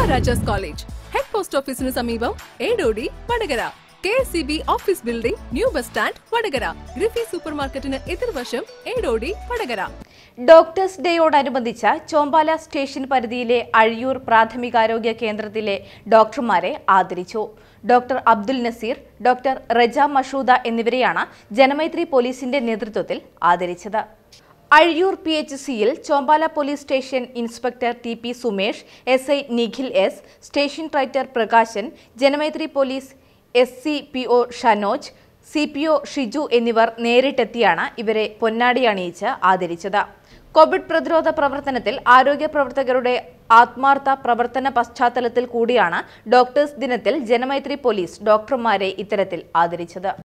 Maharajas college head post ഓഫീസിന് സമീപം Edodi Vadakara K S C B office building new bus stand Vadakara ഗ്രിഫി super മാർക്കറ്റിന് എതിർവശം ഏടോടി വടകര ഡോക്ടേഴ്സ് ഡേയോടനുബന്ധിച്ച് ചോമ്പാല സ്റ്റേഷൻ പരിധിയിലെ അഴിയൂർ പ്രാഥമികാരോഗ്യ കേന്ദ്രത്തിലെ ഡോക്ടർമാരെ ആദരിച്ചു ഡോക്ടർ അബ്ദുൽ നസീർ ഡോക്ടർ റജ മഷൂദ എന്നിവരെയാണ് ജനമൈത്രി പോലീസിന്റെ നേതൃത്വത്തിൽ ആദരിച്ചത് അഴിയൂർ പി എച്ച് സിയിൽ Chombala police station inspector T P Sumesh S I Nikhil S station writer Prakashan Janamaithri police S C P O Shanoj C P O Shiju എന്നിവർ നേരിട്ടെത്തിയാണ് ഇവരെ പൊന്നാടി അണിയിച്ച് ആദരിച്ചത് കോവിഡ് പ്രതിരോധ പ്രവർത്തനത്തിൽ ആരോഗ്യ പ്രവർത്തകരുടെ ആത്മാർത്ഥ പ്രവർത്തന പശ്ചാത്തലത്തിൽ കൂടിയാണ് ഡോക്ടേഴ്സ് ദിനത്തിൽ ജനമൈത്രി പോലീസ് ഡോക്ടർമാരെ ഇത്തരത്തിൽ ആദരിച്ചത്